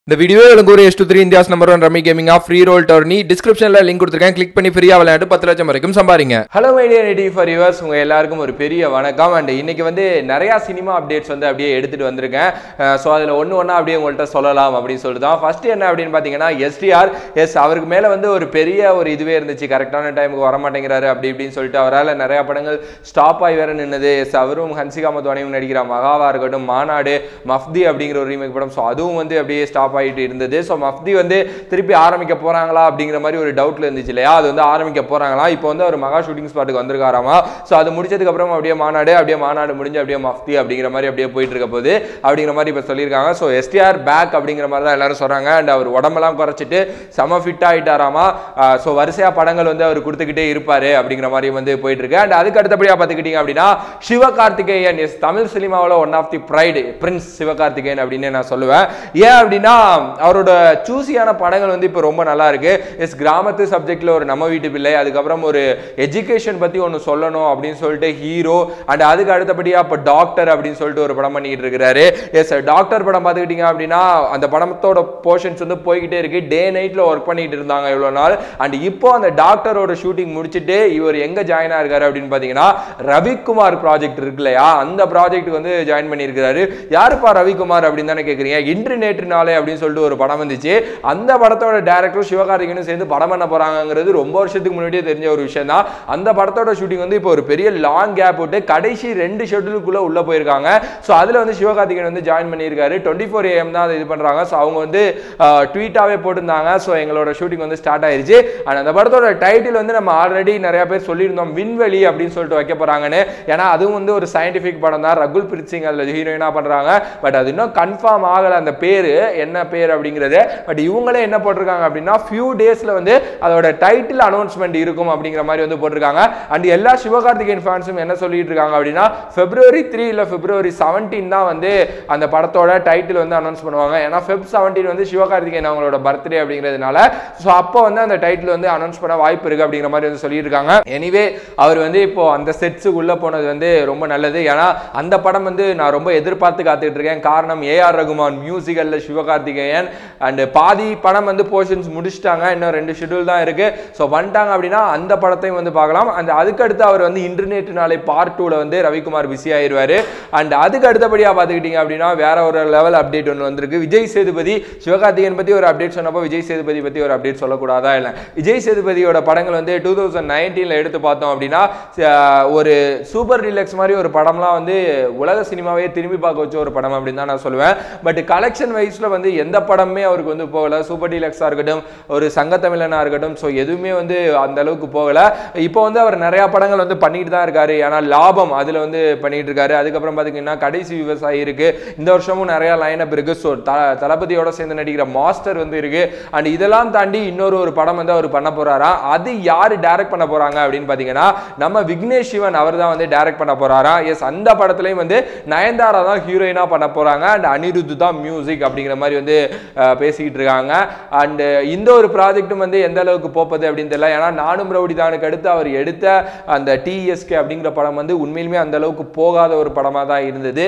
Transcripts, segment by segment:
இந்த வீடியோ எனக்கு ஒரு S two three India's number one rummy gaming of free roll tourney டிஸ்கிரிப்ஷனில் link கொடுத்துருக்கேன் கிளிக் பண்ணி ஃப்ரீயாக விளையாட்டு பத்து லட்சம் வரைக்கும் சம்பாரிங்க hello my dear ready for yours உங்கள் எல்லாருக்கும் ஒரு பெரிய வணக்கம் அண்ட் இன்னைக்கு வந்து நிறையா சினிமா அப்டேட்ஸ் வந்து அப்படியே எடுத்துகிட்டு வந்திருக்கேன் ஸோ அதில் ஒன்று ஒன்றா அப்படியே உங்கள்கிட்ட சொல்லலாம் அப்படின்னு சொல்லிட்டு தான் ஃபர்ஸ்ட் என்ன அப்படின்னு பார்த்தீங்கன்னா எஸ்டிஆர் எஸ் அவருக்கு மேலே வந்து ஒரு பெரிய ஒரு இதுவே இருந்துச்சு கரெக்டான டைமுக்கு வர மாட்டேங்கிறாரு அப்படி இப்படின்னு சொல்லிட்டு அவரால் நிறையா படங்கள் ஸ்டாப் ஆகி வேற நின்னது எஸ் அவரும் ஹன்சிகா மத்வானியும் நடிக்கிற மகாவா இருக்கட்டும் மாநாடு மஃப்தி அப்படிங்கிற ஒரு ரீமேக் படம் ஸோ அதுவும் வந்து அப்படியே ஸ்டாப் ஆகிட்டு இருந்தது ஸோ மஃப்தி வந்து திருப்பி ஆரம்பிக்க போறாங்களா அப்படிங்கிற மாதிரி ஒரு டவுட்ல இருந்துச்சு இல்லையா அது வந்து ஆரம்பிக்க போறாங்களா இப்போ வந்து அவர் மகா ஷூட்டிங் ஸ்பாட்டுக்கு வந்திருக்காராமா ஸோ அது முடிச்சதுக்கு அப்புறம் அப்படியே மாநாடு அப்படியே மாநாடு முடிஞ்சு அப்படியே மஃப்தி அப்படிங்கிற மாதிரி அப்படியே போயிட்டு இருக்க போது அப்படிங்கிற மாதிரி இப்போ சொல்லியிருக்காங்க ஸோ எஸ்டிஆர் பேக் அப்படிங்கிற மாதிரி தான் எல்லாரும் சொல்றாங்க அண்ட் அவர் உடம்பெல்லாம் குறைச்சிட்டு செம ஃபிட் ஆயிட்டாராமா ஸோ வரிசையா படங்கள் வந்து அவர் கொடுத்துக்கிட்டே இருப்பாரு அப்படிங்கிற மாதிரி வந்து போயிட்டு இருக்கு அண்ட் அதுக்கு அடுத்தபடியா பார்த்துக்கிட்டீங்க அப்படின்னா சிவகார்த்திகேயன் எஸ் தமிழ் சினிமாவில் one of the pride prince Sivakarthikeyan அப்படின்னு நான் சொல்லுவேன் ஏன் அப்படின்னா அவரோட சூசியான படங்கள் வந்து இப்போ ரொம்ப நல்லா இருக்கு எஸ் கிராமத்து சப்ஜெக்ட்ல ஒரு நம்ம வீட்டு பிள்ளை அதுக்கப்புறம் ஒரு எஜுகேஷன் பத்தி ஒன்று சொல்லணும் அப்படின்னு சொல்லிட்டு ஹீரோ அண்ட் அதுக்கு அடுத்தபடியா இப்போ டாக்டர் அப்படின்னு சொல்லிட்டு ஒரு படம் பண்ணிட்டு இருக்கிறாரு எஸ் டாக்டர் படம் பார்த்துக்கிட்டீங்க அப்படின்னா அந்த படத்தோட போர்ஷன்ஸ் வந்து போய்கிட்டே இருக்கு டே நைட்ல ஒர்க் பண்ணிட்டு இருந்தாங்க இவ்வளோ நாள் அண்ட் இப்போ அந்த டாக்டரோட ஷூட்டிங் முடிச்சுட்டு இவர் எங்க ஜாயின் ஆயிருக்காரு அப்படின்னு பார்த்தீங்கன்னா ரவிக்குமார் ப்ராஜெக்ட் இருக்கு இல்லையா அந்த ப்ராஜெக்ட் வந்து ஜாயின் பண்ணியிருக்கிறாரு யாருப்பா ரவிக்குமார் அப்படின்னு தானே கேட்குறீங்க இன்று நேற்று நாளே அப்படின்னு சொல்லிட்டு ஒரு படம் வந்துச்சு அந்த படத்தோட டேரக்டர் சிவகார்த்திகேயனும் சேர்ந்து படம் பண்ண போறாங்கிறது ரொம்ப வருஷத்துக்கு முன்னாடியே தெரிஞ்ச ஒரு விஷயம் தான் அந்த படத்தோட ஷூட்டிங் வந்து இப்போ ஒரு பெரிய லாங் கேப் விட்டு கடைசி ரெண்டு ஷெட்யூலுக்குள்ள உள்ள போயிருக்காங்க ஸோ அதுல வந்து சிவகார்த்திகேயன் வந்து ஜாயின் பண்ணியிருக்காரு டுவெண்ட்டி ஃபோர் ஏஎம் தான் அதை இது பண்றாங்க ஸோ அவங்க வந்து ட்வீட்டாவே போட்டிருந்தாங்க ஸோ எங்களோட ஷூட்டிங் வந்து ஸ்டார்ட் ஆயிருச்சு அண்ட் அந்த படத்தோட டைட்டில் வந்து நம்ம ஆல்ரெடி நிறைய பேர் சொல்லியிருந்தோம் விண்வெளி அப்படின்னு சொல்லிட்டு வைக்க போறாங்கன்னு ஏன்னா அதுவும் வந்து ஒரு சயின்டிஃபிக் படம் தான் ரகுல் பிரீத் சிங் அதில் ஹீரோயினா பண்றாங்க பட் அது இன்னும் கன்ஃபார்ம் ஆகல அந்த பேரு என்ன பேர் அப்படிங்கிறது பட் இவங்களே என்ன போட்டிருக்காங்க அப்படின்னா ஃபியூ டேஸ்ல வந்து அதோட டைட்டில் அனௌன்ஸ்மெண்ட் இருக்கும் அப்படிங்கிற மாதிரி வந்து போட்டிருக்காங்க அண்ட் எல்லா சிவகார்த்திகேயன் ஃபேன்ஸும் என்ன சொல்லிட்டு இருக்காங்க அப்படின்னா பிப்ரவரி த்ரீ இல்லை பிப்ரவரி செவன்டீன் தான் வந்து அந்த படத்தோட டைட்டில் வந்து அனௌன்ஸ் பண்ணுவாங்க ஏன்னா ஃபெப் செவன்டீன் வந்து சிவகார்த்திகேயன் அவங்களோட பர்த்டே அப்படிங்கிறதுனால ஸோ அப்போ வந்து அந்த டைட்டில் வந்து அனௌன்ஸ் பண்ண வாய்ப்பு இருக்கு அப்படிங்கிற மாதிரி வந்து சொல்லியிருக்காங்க எனிவே அவர் வந்து இப்போ அந்த செட்ஸுக்குள்ள போனது வந்து ரொம்ப நல்லது ஏன்னா அந்த படம் வந்து நான் ரொம்ப எதிர்பார்த்து காத்துட்டு இருக்கேன் காரணம் ஏஆர் ரகுமான் மியூசிக்கல்ல சிவகார்த்திகேயன் அண்ட் பாதி படம் வந்து போர்ஷன்ஸ் முடிச்சிட்டாங்க இன்னும் ரெண்டு ஷெட்யூல் தான் இருக்கு ஸோ வந்துட்டாங்க அப்படின்னா அந்த படத்தையும் வந்து பார்க்கலாம் அண்ட் அதுக்கடுத்து அவர் வந்து இன்டர்நெட் நாளை பார்ட் டூல வந்து ரவிக்குமார் பிஸி ஆயிருவாரு அண்ட் அதுக்கு அடுத்தபடியாக பார்த்துக்கிட்டீங்க அப்படின்னா வேற ஒரு லெவல் அப்டேட் ஒன்று வந்திருக்கு விஜய் சேதுபதி சிவகார்த்திகேயன் பத்தி ஒரு அப்டேட் சொன்னப்போ விஜய் சேதுபதி பத்தி ஒரு அப்டேட் சொல்லக்கூடாதா இல்லை விஜய் சேதுபதியோட படங்கள் வந்து டூ தௌசண்ட் நைன்டீனில் எடுத்து பார்த்தோம் அப்படின்னா அஹ், ஒரு சூப்பர் டீலக்ஸ் மாதிரி ஒரு படம்லாம் வந்து உலக சினிமாவே திரும்பி பார்க்க வச்ச ஒரு படம் அப்படின்னு தான் நான் சொல்லுவேன் பட் கலெக்ஷன் வைஸ்ல வந்து எந்த படமே அவருக்கு வந்து போகல சூப்பர் டீலக்ஸாக இருக்கட்டும் ஒரு சங்கத்தமிழனா இருக்கட்டும் ஸோ எதுவுமே வந்து அந்த அளவுக்கு போகல இப்போ வந்து அவர் நிறைய படங்கள் வந்து பண்ணிட்டு தான் இருக்காரு ஏன்னா லாபம் அதுல வந்து பண்ணிட்டு இருக்காரு அதுக்கப்புறம் பார்த்தீங்கன்னா கடைசி விவசாயி இருக்கு இந்த வருஷமும் நிறைய லைனப் இருக்கு ஸோ தளபதியோட சேர்ந்து நடிக்கிற மாஸ்டர் வந்து இருக்கு அண்ட் இதெல்லாம் தாண்டி இன்னொரு ஒரு படம் வந்து அவர் பண்ண போறாரா அது யாரு டைரக்ட் பண்ண போறாங்க அப்படின்னு பார்த்தீங்கன்னா நம்ம விக்னேஷ் சிவன் அவர் தான் வந்து டைரக்ட் பண்ண போறாரா எஸ் அந்த படத்துலையும் வந்து நயன்தாரா தான் ஹீரோயினா பண்ண போறாங்க அண்ட் அனிருத் தான் மியூசிக் அப்படிங்கிற மாதிரி வந்து அஹ், பேசிக்கிட்டு இருக்காங்க அண்ட் இந்த ஒரு ப்ராஜெக்ட்டும் வந்து எந்த அளவுக்கு போப்பது அப்படின்னு தெரியல ஏன்னா நானும் ரவுடி தானுக்கு அடுத்து அவர் எடுத்த அந்த டிஎஸ்கே அப்படிங்கிற படம் வந்து உண்மையிலுமே அந்த அளவுக்கு போகாத ஒரு படமாக தான் இருந்தது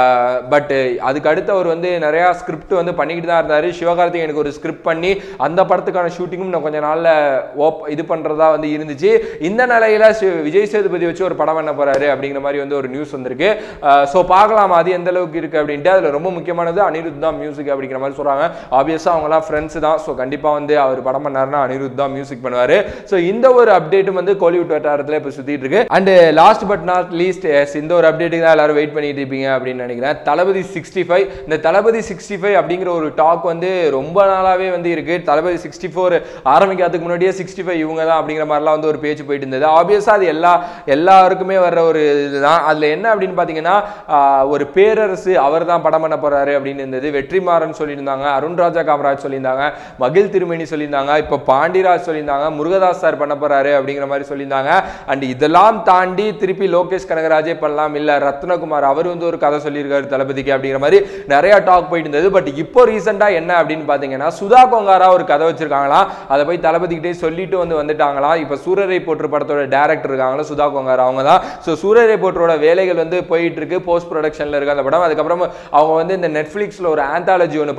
பட் அதுக்கு அடுத்து அவர் வந்து நிறையா ஸ்கிரிப்ட் வந்து பண்ணிக்கிட்டு தான் இருந்தார் சிவகார்த்திகேயனுக்கு ஒரு ஸ்கிரிப்ட் பண்ணி அந்த படத்துக்கான ஷூட்டிங்கும் இன்னும் கொஞ்ச நாளில் ஓப் இது பண்ணுறதா வந்து இருந்துச்சு இந்த நிலையில சி- விஜய் சேதுபதி வச்சு ஒரு படம் பண்ண போறாரு அப்படிங்கிற மாதிரி வந்து ஒரு நியூஸ் வந்திருக்கு ஸோ பார்க்கலாம் அது எந்த அளவுக்கு இருக்கு அப்படின்ட்டு அதில் ரொம்ப முக்கியமானது அனிருத் தான் மியூசிக் அப்படிங்கிற மாதிரி சொல்றாங்க ஆப்வியஸாக அவங்கலாம் ஃப்ரெண்ட்ஸ் தான் ஸோ கண்டிப்பாக வந்து அவர் படம் பண்ணாருன்னா அனிருத் தான் மியூசிக் பண்ணுவார் ஸோ இந்த ஒரு அப்டேட்டும் வந்து கோலிவுட் வட்டாரத்தில் இப்போ சுற்றிட்டு இருக்கு and last but not least இந்த ஒரு அப்டேட்டுக்கு தான் எல்லாரும் வெயிட் பண்ணிட்டு இருப்பீங்க அப்படின்னு நினைக்கிறேன் தளபதி சிக்ஸ்டி ஃபைவ் இந்த தளபதி சிக்ஸ்டி ஃபைவ் அப்படிங்கிற ஒரு டாக் வந்து ரொம்ப நாளாவே வந்து இருக்கு தளபதி சிக்ஸ்டி ஃபோர் ஆரம்பிக்கிறதுக்கு முன்னாடியே சிக்ஸ்டி ஃபைவ் இவங்க தான் அப்படிங்கிற மாதிரிலாம் வந்து ஒரு பேச்சு போயிட்டு இருந்தது ஆப்வியஸாக அது எல்லா எல்லாருக்குமே வர்ற ஒரு இதுதான் அதில் என்ன அப்படின்னு பார்த்தீங்கன்னா ஆஹ், ஒரு பேரரசு அவர் தான் படம் பண்ண போறாரு அப்படின்னு இருந்தது வெற்றிமாறன் சொல்லியிருந்தாங்க அருண்ராஜா காமராஜ் சொல்லியிருந்தாங்க மகிழ் திருமணி சொல்லியிருந்தாங்க இப்போ பாண்டிராஜ் சொல்லியிருந்தாங்க முருகதாஸ் சார் பண்ண போறாரு அப்படிங்கிற மாதிரி சொல்லியிருந்தாங்க அண்ட் இதெல்லாம் தாண்டி திருப்பி லோகேஷ் கனகராஜே பண்ணலாம் இல்ல ரத்னகுமார் அவர் வந்து ஒரு கதை சொல்லியிருக்காரு தளபதிக்கு அப்படிங்கிற மாதிரி நிறைய டாக் போயிட்டு இருந்தது பட் இப்போ ரீசெண்டா என்ன அப்படின்னு பாத்தீங்கன்னா சுதா கொங்காரா ஒரு கதை வச்சிருக்காங்களாம் அதை போய் தளபதிக்கிட்டே சொல்லிட்டு வந்து வந்துட்டாங்களாம் இப்போ சூரரை போற்று படத்தோட டேரக்டர் இருக்காங்களா சுதா கொங்காரா அவங்க தான் ஸோ சூரரை போற்றோட வேலைகள் வந்து போயிட்டு இருக்கு போஸ்ட் ப்ரொடக்ஷன்ல இருக்கு அந்த படம் அதுக்கப்புறம் அவங்க வந்து இந்த நெட்ஃபிளிக்ஸ்ல ஒரு ஆந்தாலஜி ஒன்று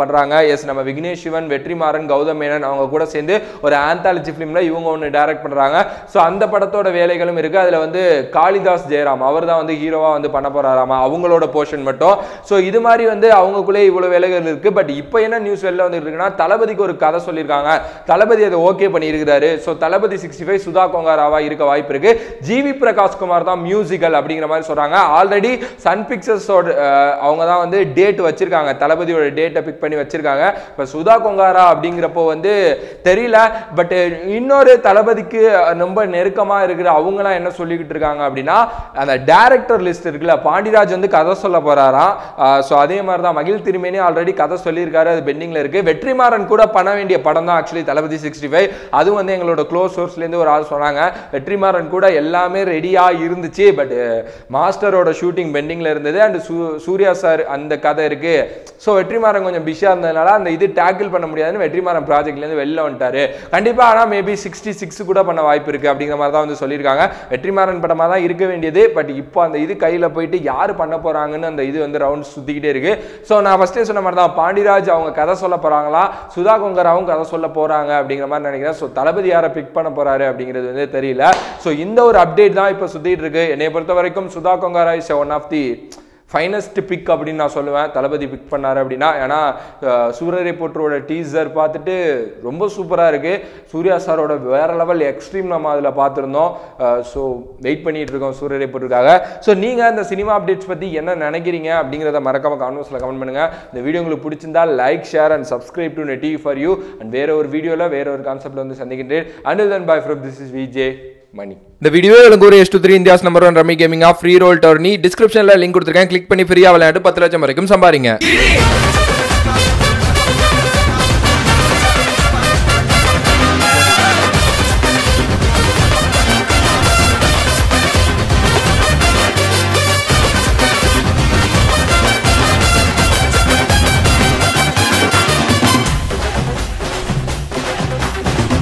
பண்றாங்க எஸ் நம்ம விக்னேஷ் சிவன் வெற்றிமாறன் கௌதம் மேனன் அவங்க கூட சேர்ந்து ஒரு ஆந்தாலஜி ஃபிலிம்ல இவங்க ஒன்று டைரக்ட் பண்றாங்க ஸோ அந்த படத்தோட வேலைகளும் இருக்கு அதுல வந்து காளிதாஸ் ஜெயராம் அவர் தான் வந்து ஹீரோவா வந்து பண்ண போறாராமா அவங்களோட போர்ஷன் மட்டும் ஸோ இது மாதிரி வந்து அவங்களுக்குள்ளே இவ்வளவு வேலைகள் இருக்கு பட் இப்போ என்ன நியூஸ் வெளில வந்து இருக்குன்னா தளபதிக்கு ஒரு கதை சொல்லியிருக்காங்க தளபதி அதை ஓகே பண்ணியிருக்கிறாரு so Thalapathy sixty five Sudha கொங்காராவா இருக்க வாய்ப்பு இருக்கு ஜிவி பிரகாஷ் குமார் தான் மியூசிக்கல் அப்படிங்கிற மாதிரி சொல்றாங்க ஆல்ரெடி சன் பிக்சர்ஸோட அவங்க தான் வந்து டேட் வச்சிருக்காங்க தளபதியோட டேட்டை பிக் பண்ணி வச்சிருக்காங்க இப்போ சுதா கொங்காரா அப்படிங்கிறப்போ வந்து தெரியல பட் இன்னொரு தளபதிக்கு ரொம்ப நெருக்கமா இருக்கிற அவங்களாம் என்ன சொல்லிக்கிட்டு இருக்காங்க அப்படின்னா அந்த டேரக்டர் லிஸ்ட் இருக்குல்ல பாண்டிராஜ் வந்து கதை சொல்ல போறாராம் ஸோ அதே மாதிரி தான் மகிழ் திருமேனி ஆல்ரெடி கதை சொல்லியிருக்காரு அது பெண்டிங்ல இருக்கு வெற்றிமாறன் கூட பண்ண வேண்டிய படம் தான் ஆக்சுவலி தளபதி சிக்ஸ்டி ஃபைவ் அதுவும் வந்து எங்களோட க்ளோஸ் சோர்ஸ்லேருந்து ஒரு ஆள் சொன்னாங்க வெற்றிமாறன் கூட எல்லாமே ரெடியா இருந்துச்சு பட் மாஸ்டரோட ஷூட்டிங் பெண்டிங்ல இருந்தது அண்ட் சூர்யா சார் அந்த கதை இருக்கு ஸோ வெற்றிமாறன் கொஞ்சம் பிஸியாக இருந்ததுனால அந்த இது டேக்கிள் பண்ண முடியாதுன்னு வெற்றிமாறன் ப்ராஜெக்ட்லேருந்து வெளில வந்துட்டாரு கண்டிப்பாக ஆனால் மேபி சிக்ஸ்டி சிக்ஸ் கூட பண்ண வாய்ப்பு இருக்கு அப்படிங்கிற மாதிரி தான் வந்து சொல்லியிருக்காங்க வெற்றிமாறன் படமாக தான் இருக்க வேண்டியது பட் இப்போ அந்த இது கையில் போயிட்டு யார் பண்ண போறாங்கன்னு அந்த இது வந்து ரவுண்ட் சுற்றிக்கிட்டே இருக்கு ஸோ நான் ஃபஸ்ட்டே சொன்ன மாதிரி தான் பாண்டிராஜ் அவங்க கதை சொல்ல போறாங்களா சுதா கொங்கராவும் கதை சொல்ல போறாங்க அப்படிங்கிற மாதிரி நினைக்கிறேன் ஸோ தளபதி யாரை பிக் பண்ண போறாரு அப்படிங்கிறது வந்து தெரியல ஸோ இந்த ஒரு அப்டேட் தான் இப்போ சுத்திட்டு இருக்கு என்னை பொறுத்த வரைக்கும் Sudha Kongara is one of the finest pick அப்படின்னு நான் சொல்லுவேன் தளபதி பிக் பண்ணாரு அப்படின்னா ஏன்னா அஹ், சூரரை போற்றோட டீசர் பார்த்துட்டு ரொம்ப சூப்பராக இருக்கு சூர்யா சாரோட வேற லெவல் எக்ஸ்ட்ரீம் நம்ம அதில் பார்த்துருந்தோம் ஸோ வெயிட் பண்ணிட்டு இருக்கோம் சூரரை போட்டிருக்காக ஸோ நீங்கள் அந்த சினிமா அப்டேட்ஸ் பற்றி என்ன நினைக்கிறீங்க அப்படிங்கிறத மறக்காம கான்வர்ஸில் கமெண்ட் பண்ணுங்க இந்த வீடியோ உங்களுக்கு பிடிச்சிருந்தா like share and subscribe to நெட்டி ஃபார் யூ அண்ட் வேற ஒரு வீடியோவில் வேற ஒரு கான்செப்ட்ல வந்து சந்திக்கின்றேன் until then bye from this is VJ Mani இந்த வீடியோ எனக்கு ஒரு S two three India's number one rummy gaming of free roll tourney டிஸ்கிரிப்ஷனில் லிங்க் கொடுத்துருக்கேன் கிளிக் பண்ணி ஃப்ரீயாக விளையாட்டு பத்து லட்சம் வரைக்கும் சம்பாரிங்க இடி